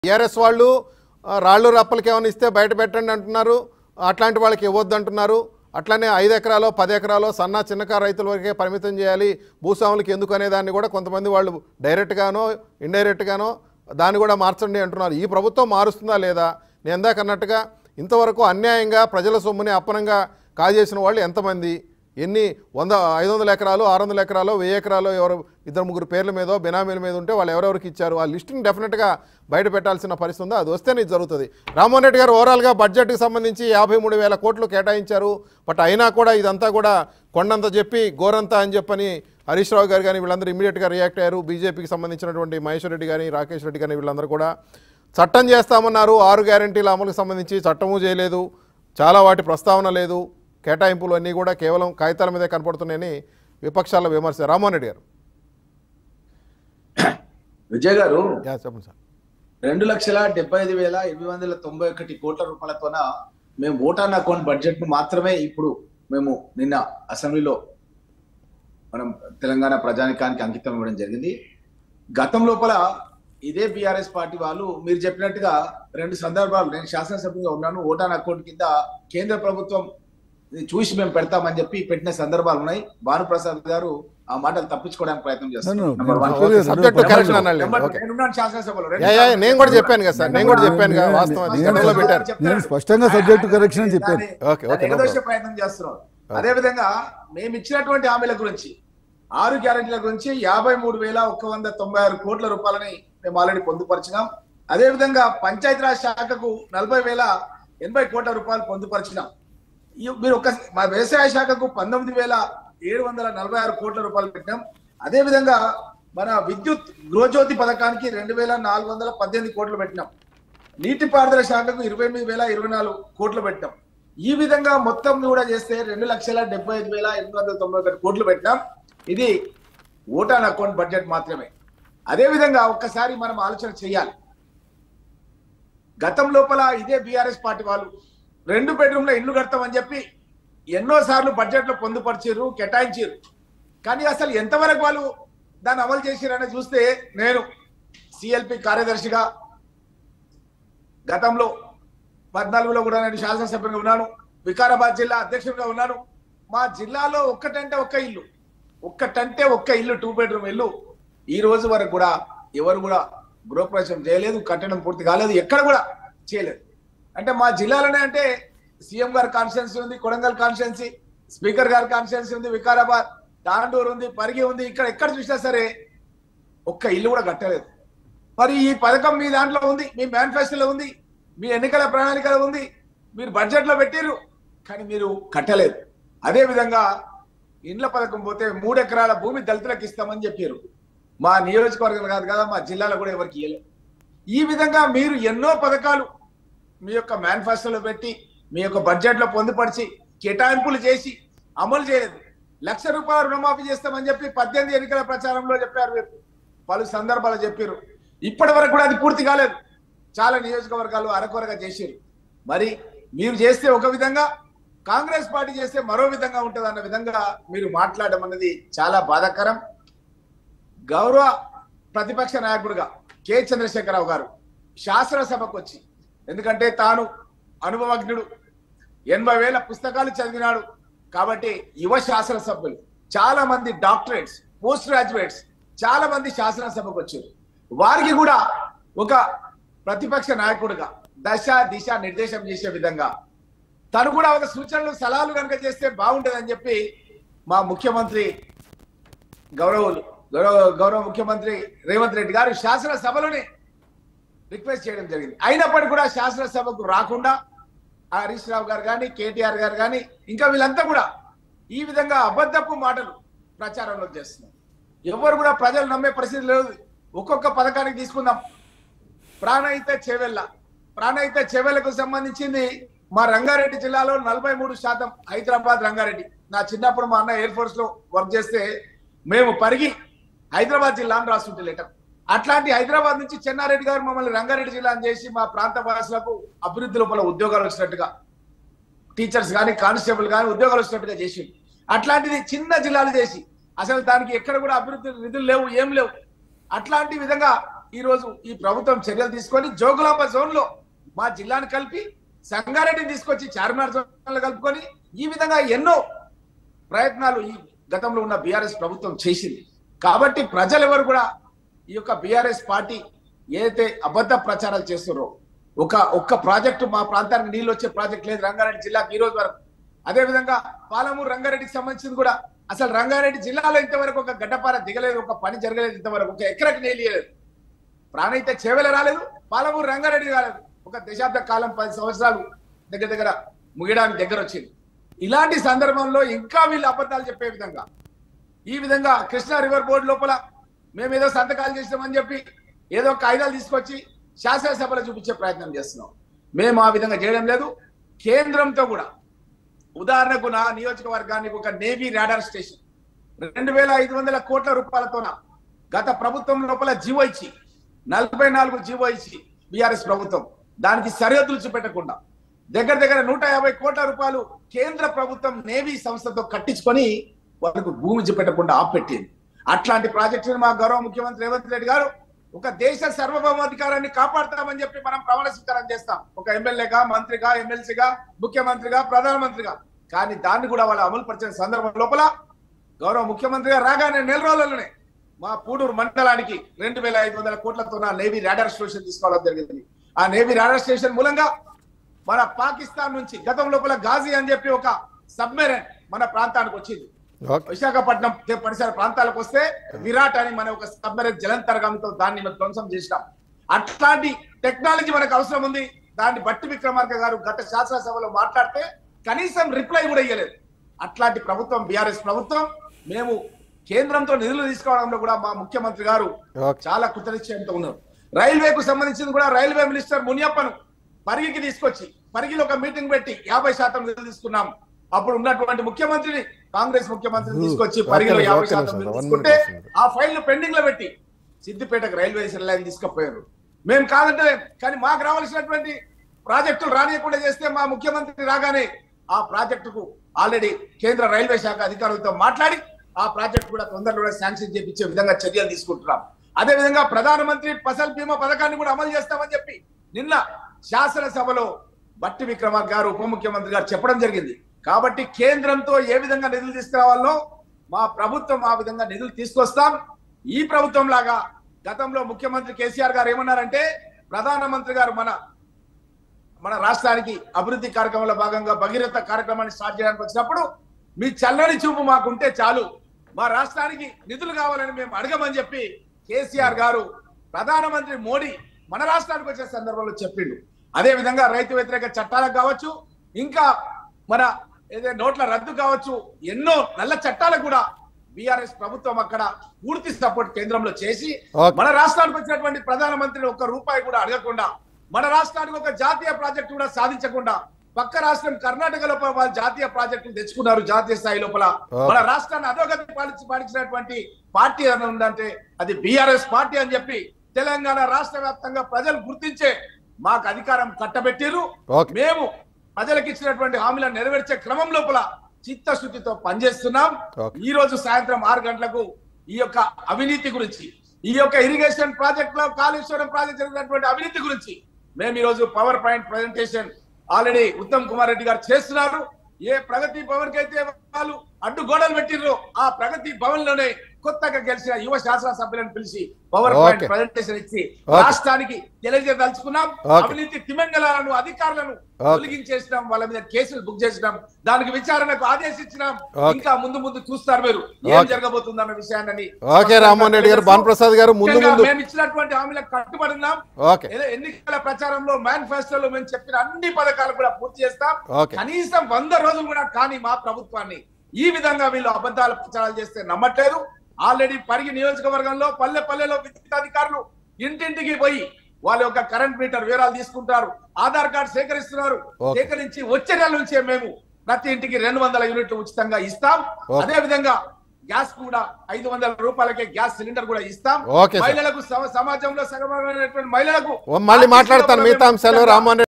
TRS వాళ్ళు ఆ, రాళ్ళు రప్పలకి ఏమైనా ఇస్తే బయట పెట్టండి అంటున్నారు అట్లాంటి వాళ్ళకి ఇవ్వద్దు అంటున్నారు అట్లనే ఐదు ఎకరాలో పది ఎకరాలో సన్న చిన్నకారు రైతుల వరకే పరిమితం చేయాలి భూస్వాములకి ఎందుకు అనే దాన్ని కూడా కొంతమంది వాళ్ళు డైరెక్ట్గానో ఇండైరెక్ట్గానో దాన్ని కూడా మార్చండి అంటున్నారు ఈ ప్రభుత్వం మారుస్తుందా లేదా నేను ఇందాక అన్నట్టుగా ఇంతవరకు అన్యాయంగా ప్రజల సొమ్ముని అప్పనంగా కాజేసిన వాళ్ళు ఎంతమంది ఎన్ని వంద ఐదు వందల ఎకరాలు ఆరు వందల ఎకరాలు వెయ్యి ఎకరాలు ఎవరు ఇద్దరు ముగ్గురు పేర్ల మీదో బినామీల మీద ఉంటే వాళ్ళు ఎవరెవరికి ఇచ్చారు ఆ లిస్టుని డెఫినెట్గా బయట పెట్టాల్సిన పరిస్థితి ఉందో అది వస్తేనే ఇది జరుగుతుంది రామ్మోహన్ రెడ్డి గారు ఓవరాల్గా బడ్జెట్కి సంబంధించి యాభై మూడు వేల కోట్లు కేటాయించారు బట్ అయినా కూడా ఇదంతా కూడా కొండంత చెప్పి గోరంత అని చెప్పని హరీష్ రావు గారు కానీ వీళ్ళందరూ ఇమీడియట్గా రియాక్ట్ అయ్యారు బీజేపీకి సంబంధించినటువంటి మహేశ్వర్ రెడ్డి కానీ రాకేష్ రెడ్డి కానీ వీళ్ళందరూ కూడా చట్టం చేస్తామన్నారు ఆరు గ్యారంటీల అమలుకు సంబంధించి చట్టము చేయలేదు చాలా వాటి ప్రస్తావన లేదు కేటాయింపులు అన్నీ కూడా కేవలం కాగితాల మీదే కనపడుతున్నాయని విపక్షాల విమర్శ రామ్మోహన్ రెడ్డి గారు విజయ్ గారు యా చెప్పండి సార్ రెండు లక్షల డెబ్బై ఐదు వేల ఎనిమిది వందల తొంభై ఒకటి కోట్ల రూపాయలతోన మేము ఓటాన్ అకౌంట్ బడ్జెట్ ను మాత్రమే ఇప్పుడు మేము నిన్న అసెంబ్లీలో మనం తెలంగాణ ప్రజానికానికి అంకితం ఇవ్వడం జరిగింది గతం లోపల ఇదే బీఆర్ఎస్ పార్టీ వాళ్ళు మీరు చెప్పినట్టుగా రెండు సందర్భాలు నేను శాసనసభ్యుగా ఉన్నాను ఓటాన్ అకౌంట్ కింద కేంద్ర ప్రభుత్వం ఇది చూసి మేము పెడతామని చెప్పి పెట్టిన సందర్భాలు ఉన్నాయి భానుప్రసాద్ గారు ఆ మాటలు తప్పించుకోవడానికి ప్రయత్నం చేస్తున్నారు No, no, Number one. నేను చెప్పలేదు. సబ్జెక్ట్ నేను కరెక్షన్ చెప్పలేదు. అన్నాడు నెంబర్- ఓకే నేనున్నాను శాసనసభలో రెండు యా, యా, నేను కూడా చెప్పాను కదా సార్ నేను కూడా చెప్పాను కదా నేను- వాస్తవం అది నేను- గతంలో పెట్టారు నేను స్పష్టంగా subject correction అని చెప్పాను. దాన్ని- ఓకే, ఓకే, దాన్ని no ఎగదోసే problem. ప్రయత్నం చేస్తున్నాం అదే విధంగా మేము ఇచ్చినటువంటి హామీల గురించి ఆరు గ్యారెంటీల గురించి యాభై మూడు వేల ఒక్క వంద తొంభై ఆరు కోట్ల రూపాయలని మేము ఆల్రెడీ పొందుపరిచినాం అదే విధంగా పంచాయతీరాజ్ శాఖకు నలభై వేల ఎనభై కోట్ల రూపాయలు పొందుపరిచినాం ఈ- మీరు ఒక మా వ్యవసాయ శాఖకు పంతొమ్మిది వేల ఏడు వందల నలభై ఆరు కోట్ల రూపాయలు పెట్టినాం అదే విధంగా మన విద్యుత్ గృహజ్యోతి పథకానికి రెండు వేల నాలుగు వందల పద్దెనిమిది కోట్లు పెట్టినాం నీటిపారుదల శాఖకు ఇరవై ఎనిమిది వేల ఇరవై నాలుగు కోట్లు పెట్టాం ఈ విధంగా మొత్తం కూడా చేస్తే రెండు లక్షల డెబ్బై ఐదు వేల ఎనిమిది వందల తొంభై ఒకటి కోట్లు పెట్టినాం ఇది ఓటాన్ అకౌంట్ బడ్జెట్ మాత్రమే అదే విధంగా ఒక్కసారి మనం ఆలోచన చేయాలి గతం లోపల ఇదే బీఆర్ఎస్ పార్టీ వాళ్ళు రెండు బెడ్రూమ్ల ఇల్లు కడతామని చెప్పి ఎన్నో సార్లు బడ్జెట్ లో పొందుపరిచారు కేటాయించారు కానీ అసలు ఎంతవరకు వాళ్ళు దాన్ని అమలు చేసిరని చూస్తే నేను సిఎల్పి కార్యదర్శిగా గతంలో పద్నాలుగులో కూడా నేను శాసనసభ్యుగా ఉన్నాను వికారాబాద్ జిల్లా అధ్యక్షుడిగా ఉన్నాను మా జిల్లాలో ఒక్కటంటే ఒక్క ఇల్లు ఒక్కటంటే ఒక్క ఇల్లు టూ బెడ్రూమ్ ఇల్లు ఈ రోజు వరకు కూడా ఎవరు కూడా గృహప్రవేశం చేయలేదు కట్టడం పూర్తి కాలేదు ఎక్కడ కూడా చేయలేదు అంటే మా జిల్లాలోనే అంటే సీఎం గారి కాన్స్టిట్యున్సీ ఉంది కొడంగల్ కాన్స్టిట్యున్సీ స్పీకర్ గారి కాన్స్టిట్యున్సీ ఉంది వికారాబాద్ తాండూరు ఉంది పరిగి ఉంది ఇక్కడ ఎక్కడ చూసినా సరే ఒక్క ఇల్లు కూడా కట్టలేదు మరి ఈ పథకం మీ దాంట్లో ఉంది మీ మేనిఫెస్టోలో ఉంది మీ ఎన్నికల ప్రణాళికలో ఉంది మీరు బడ్జెట్ లో పెట్టారు కానీ మీరు కట్టలేదు అదే విధంగా ఇండ్ల పథకం పోతే మూడు ఎకరాల భూమి దళితులకు ఇస్తామని చెప్పారు మా నియోజకవర్గం కాదు కదా మా జిల్లాలో కూడా ఎవరికి ఇవ్వలేదు ఈ విధంగా మీరు ఎన్నో పథకాలు మీ యొక్క మేనిఫెస్టోలో పెట్టి మీ యొక్క బడ్జెట్ లో పొందుపరిచి కేటాయింపులు చేసి అమలు చేయలేదు లక్ష రూపాయల రుణమాఫీ చేస్తామని చెప్పి పద్దెనిమిది ఎన్నికల ప్రచారంలో చెప్పారు మీరు పలు సందర్భాలు చెప్పారు ఇప్పటి వరకు కూడా అది పూర్తి కాలేదు చాలా నియోజకవర్గాలు అరకొరగా చేశారు మరి మీరు చేస్తే ఒక విధంగా కాంగ్రెస్ పార్టీ చేస్తే మరో విధంగా ఉంటుంది అన్న విధంగా మీరు మాట్లాడడం అన్నది చాలా బాధాకరం గౌరవ ప్రతిపక్ష నాయకుడిగా కె చంద్రశేఖరరావు గారు శాసనసభకు వచ్చి ఎందుకంటే తాను అనుభవజ్ఞుడు ఎనభై వేల పుస్తకాలు చదివినాడు కాబట్టి యువ శాసనసభ్యులు చాలా మంది డాక్టరేట్స్ పోస్ట్ గ్రాడ్యుయేట్స్ చాలా మంది శాసనసభకు వచ్చారు వారికి కూడా ఒక ప్రతిపక్ష నాయకుడిగా దశ దిశ నిర్దేశం చేసే విధంగా తను కూడా ఒక సూచనలు సలహాలు కనుక చేస్తే బాగుంటుందని చెప్పి మా ముఖ్యమంత్రి గౌరవులు గౌరవ గౌరవ ముఖ్యమంత్రి రేవంత్ రెడ్డి గారు శాసనసభలోనే రిక్వెస్ట్ చేయడం జరిగింది అయినప్పటికీ కూడా శాసనసభకు రాకుండా ఆ హరీష్ రావు గారు కానీ కేటీఆర్ గారు కానీ ఇంకా వీళ్ళంతా కూడా ఈ విధంగా అబద్ధపు మాటలు ప్రచారంలో చేస్తున్నారు ఎవరు కూడా ప్రజలు నమ్మే పరిస్థితి లేదు ఒక్కొక్క పథకానికి తీసుకుందాం ప్రాణహిత చెవెళ్ళ ప్రాణహిత చెవెళ్లకు సంబంధించింది మా రంగారెడ్డి జిల్లాలో నలభై మూడు శాతం హైదరాబాద్ రంగారెడ్డి నా చిన్నప్పుడు మా అన్న ఎయిర్ ఫోర్స్ లో వర్క్ చేస్తే మేము పరిగి హైదరాబాద్ జిల్లా అని రాస్తుంటే లెటర్ అట్లాంటి హైదరాబాద్ నుంచి చెన్నారెడ్డి గారు మమ్మల్ని రంగారెడ్డి జిల్లా అని చేసి మా ప్రాంత వాసులకు అభివృద్ధి లోపల ఉద్యోగాలు వచ్చినట్టుగా టీచర్స్ కానీ కానిస్టేబుల్ కానీ ఉద్యోగాలు వచ్చినట్టుగా చేసి అట్లాంటిది చిన్న జిల్లాలు చేసి అసలు దానికి ఎక్కడ కూడా అభివృద్ధి నిధులు లేవు ఏం లేవు అట్లాంటి విధంగా ఈ రోజు ఈ ప్రభుత్వం చర్యలు తీసుకొని జోగులాంబ జోన్ లో మా జిల్లాను కలిపి సంగారెడ్డిని తీసుకొచ్చి చార్మినార్ జోన్ లో కలుపుకొని ఈ విధంగా ఎన్నో ప్రయత్నాలు ఈ గతంలో ఉన్న బీఆర్ఎస్ ప్రభుత్వం చేసింది కాబట్టి ప్రజలెవరు కూడా ఈ యొక్క బీఆర్ఎస్ పార్టీ ఏదైతే అబద్ధ ప్రచారాలు చేస్తున్నారో ఒక ఒక్క ప్రాజెక్టు మా ప్రాంతానికి నీళ్ళు వచ్చే ప్రాజెక్ట్ లేదు రంగారెడ్డి జిల్లాకి ఈ రోజు వరకు అదే విధంగా పాలమూరు రంగారెడ్డికి సంబంధించింది కూడా అసలు రంగారెడ్డి జిల్లాలో ఇంతవరకు ఒక గడ్డపార దిగలేదు ఒక పని జరగలేదు ఇంతవరకు ఒక ఎకరకు నీళ్ళు ఇయ్యలేదు ప్రాణైతే చేవెల రాలేదు పాలమూరు రంగారెడ్డి రాలేదు ఒక దశాబ్ద కాలం పది సంవత్సరాలు దగ్గర దగ్గర ముగియడానికి దగ్గర వచ్చింది ఇలాంటి సందర్భంలో ఇంకా వీళ్ళు అబద్ధాలు చెప్పే విధంగా ఈ విధంగా కృష్ణా రివర్ బోర్డు లోపల మేము ఏదో సంతకాలు చేసినామని చెప్పి ఏదో కాగితాలు తీసుకొచ్చి శాసనసభలో చూపించే ప్రయత్నం చేస్తున్నాం మేము ఆ విధంగా చేయడం లేదు కేంద్రంతో కూడా ఉదాహరణకు నా నియోజకవర్గానికి ఒక నేవీ రాడార్ స్టేషన్ రెండు వేల ఐదు వందల కోట్ల రూపాయలతోన గత ప్రభుత్వం లోపల జీవో ఇచ్చి నలభై నాలుగు జీవో ఇచ్చి బీఆర్ఎస్ ప్రభుత్వం దానికి సరిహద్దులు చూపెట్టకుండా దగ్గర దగ్గర నూట యాభై కోట్ల రూపాయలు కేంద్ర ప్రభుత్వం నేవీ సంస్థతో కట్టించుకొని వాళ్ళకు భూమి చూపెట్టకుండా ఆపెట్టింది అట్లాంటి ప్రాజెక్టుని మా గౌరవ ముఖ్యమంత్రి రేవంత్ రెడ్డి గారు ఒక దేశ సార్వభౌమాధికారాన్ని కాపాడతామని చెప్పి మనం ప్రమాణ స్వీకారం చేస్తాం ఒక ఎమ్మెల్యేగా మంత్రిగా ఎమ్మెల్సీగా ముఖ్యమంత్రిగా ప్రధానమంత్రిగా కానీ దాన్ని కూడా వాళ్ళు అమలు పరిచిన సందర్భం లోపల గౌరవ ముఖ్యమంత్రిగా రాగానే నెల రోజుల్లోనే మా పూడూరు మండలానికి రెండు వేల ఐదు వందల కోట్లతో నా నేవీ రాడార్ స్టేషన్ తీసుకోవడం జరిగింది ఆ నేవీ రాడార్ స్టేషన్ మూలంగా మన పాకిస్తాన్ నుంచి గతం లోపల గాజీ అని చెప్పి ఒక సబ్మెరైన్ మన ప్రాంతానికి వచ్చింది ఓకే విశాఖపట్నం తే- పరిసర ప్రాంతాలకు వస్తే విరాట్ అని మన ఒక సబ్మెరైన్ జలంతర్గంతో దాన్ని మనం ధ్వంసం చేసినాం అట్లాంటి టెక్నాలజీ మనకు అవసరం ఉంది దాన్ని బట్టి విక్రమార్క గారు గత శాసనసభలో మాట్లాడితే కనీసం రిప్లై కూడా ఇవ్వలేదు అట్లాంటి ప్రభుత్వం బీఆర్ఎస్ ప్రభుత్వం మేము కేంద్రంతో నిధులు తీసుకోవడంలో కూడా మా ముఖ్యమంత్రి గారు ఓకే చాలా కృతనిశ్చయంతో ఉన్నారు రైల్వేకు సంబంధించింది కూడా రైల్వే మినిస్టర్ మునియప్పను పరిగికి తీసుకొచ్చి పరిగిలో ఒక మీటింగ్ పెట్టి యాభై శాతం నిధులు తీసుకున్నాం అప్పుడు ఉన్నటువంటి ముఖ్యమంత్రిని కాంగ్రెస్ ముఖ్యమంత్రిని తీసుకొచ్చి పరిగిలో ఓకే, యాభై ఓకే, శాతం ఓకే, నిధులు one తీసుకుంటే minute, one minute. ఆ ఫైల్ ను పెండింగ్ లో పెట్టి సిద్దిపేటకు రైల్వే లైన్ తీసుకుపోయారు మేము కాదంటే కానీ మాకు రావాల్సినటువంటి ప్రాజెక్టులు రానియకుండా చేస్తే మా ముఖ్యమంత్రి రాగానే ఆ ప్రాజెక్టుకు ఆల్రెడీ కేంద్ర రైల్వే శాఖ అధికారులతో మాట్లాడి ఆ ప్రాజెక్ట్ కూడా తొందరలో శాంక్షన్ చేపించే విధంగా చర్యలు తీసుకుంటున్నాం అదే విధంగా ప్రధానమంత్రి ఫసల్ బీమా పథకాన్ని కూడా అమలు చేస్తామని చెప్పి నిన్న శాసనసభలో బట్టి విక్రమార్క గారు ఉప ముఖ్యమంత్రి గారు చెప్పడం జరిగింది కాబట్టి కేంద్రంతో ఏ విధంగా నిధులు తీసుకురావాలో మా ప్రభుత్వం ఆ విధంగా నిధులు తీసుకొస్తాం ఈ ప్రభుత్వం లాగా గతంలో ముఖ్యమంత్రి కేసీఆర్ గారు ఏమన్నారంటే ప్రధానమంత్రి గారు మన మన రాష్ట్రానికి అభివృద్ధి కార్యక్రమంలో భాగంగా భగీరథ కార్యక్రమాన్ని స్టార్ట్ చేయడానికి వచ్చినప్పుడు మీ చల్లని చూపు మాకుంటే చాలు మా రాష్ట్రానికి నిధులు కావాలని మేము అడగమని చెప్పి కేసీఆర్ గారు ప్రధానమంత్రి మోడీ మన రాష్ట్రానికి వచ్చే సందర్భంలో చెప్పిండు అదే విధంగా రైతు వ్యతిరేక చట్టాలకు కావచ్చు ఇంకా మన ఏదైతే నోట్ల రద్దు కావచ్చు ఎన్నో నల్ల చట్టాలకు కూడా బీఆర్ఎస్ ప్రభుత్వం అక్కడ పూర్తి సపోర్ట్ కేంద్రంలో చేసి ఓకే. మన రాష్ట్రానికి వచ్చినటువంటి ప్రధానమంత్రిని ఒక్క రూపాయి కూడా అడగకుండా మన రాష్ట్రానికి ఒక జాతీయ ప్రాజెక్టు కూడా సాధించకుండా పక్క రాష్ట్రం కర్ణాటక లోపల వాళ్ళు జాతీయ ప్రాజెక్టులు తెచ్చుకున్నారు జాతీయ స్థాయి లోపల ఓకే. మన రాష్ట్రాన్ని అధోగతి పాలించి పాలించినటువంటి పార్టీ అని ఉందంటే అది బీఆర్ఎస్ పార్టీ అని చెప్పి తెలంగాణ రాష్ట్ర వ్యాప్తంగా ప్రజలు గుర్తించే మాకు అధికారం కట్టబెట్టిరు ఓకే. మేము ప్రజలకు ఇచ్చినటువంటి హామీలను నెరవేర్చే క్రమం లోపల చిత్తశుద్ధితో పనిచేస్తున్నాం ఓకే. ఈ రోజు సాయంత్రం ఆరు గంటలకు ఈ యొక్క అవినీతి గురించి ఈ యొక్క ఇరిగేషన్ ప్రాజెక్ట్ లో కాళేశ్వరం ప్రాజెక్ట్ జరిగినటువంటి అవినీతి గురించి మేము ఈ రోజు power point presentation already Uttam Kumar Reddy గారు చేస్తున్నారు ఏ ప్రగతి భవన్ కి అయితే వాళ్ళు అడ్డు గోడలు పెట్టిర్రో ఆ ప్రగతి భవన్ లోనే కొత్తగా గెలిచిన యువ శాసనసభ్యులను పిలిచి పవర్ పాయింట్ ఓకే. ప్రెజెంటేషన్ ఇచ్చి ఓకే. రాష్ట్రానికి తెలియజేయదలుచుకున్నాం ఓకే. అవినీతి తిమంగళాలను అధికారులను ఓకే. తొలగించేసినాం వాళ్ళ మీద కేసులు బుక్ చేసినాం దానికి విచారణకు ఆదేశించినాం ఓకే. ఇంకా ముందు ముందు చూస్తారు మీరు ఏం ఓకే. జరగబోతుందన్న విషయాన్ని ఓకే రామ్మోహన్ రెడ్డి గారు భానుప్రసాద్ గారు ముందు ముఖ్యంగా ముందు మేము ఇచ్చినటువంటి హామీలకు కట్టుబడి ఉన్నాం ఓకే ఏదో ఎన్నికల ప్రచారంలో మేనిఫెస్టోలో మేము చెప్పిన అన్ని పథకాలు కూడా పూర్తి చేస్తాం ఓకే. కనీసం వంద రోజులు కూడా కానీ మా ప్రభుత్వాన్ని ఈ విధంగా వీళ్ళు అబద్ధాల ప్రచారాలు చేస్తే నమ్మట్లేదు ఆల్రెడీ పరిగి నియోజకవర్గంలో పల్లె పల్లెలో విద్యుత్ అధికారులు ఇంటింటికి పోయి వాళ్ళ యొక్క కరెంట్ మీటర్ వివరాలు తీసుకుంటారు ఆధార్ కార్డు సేకరిస్తున్నారు ఓకే. సేకరించి వచ్చే నెల నుంచే మేము ప్రతి ఇంటికి రెండు వందల యూనిట్లు ఉచితంగా ఇస్తాం ఓకే. అదే విధంగా గ్యాస్ కూడా ఐదు వందల రూపాయలకే గ్యాస్ సిలిండర్ కూడా ఇస్తాం ఓకే సార్. మహిళలకు సమ- సమాజంలో సగమైనటువంటి మహిళలకు మళ్ళీ మాట్లాడతాను మిగతా అంశాలు రామ్మోహన్ రెడ్డి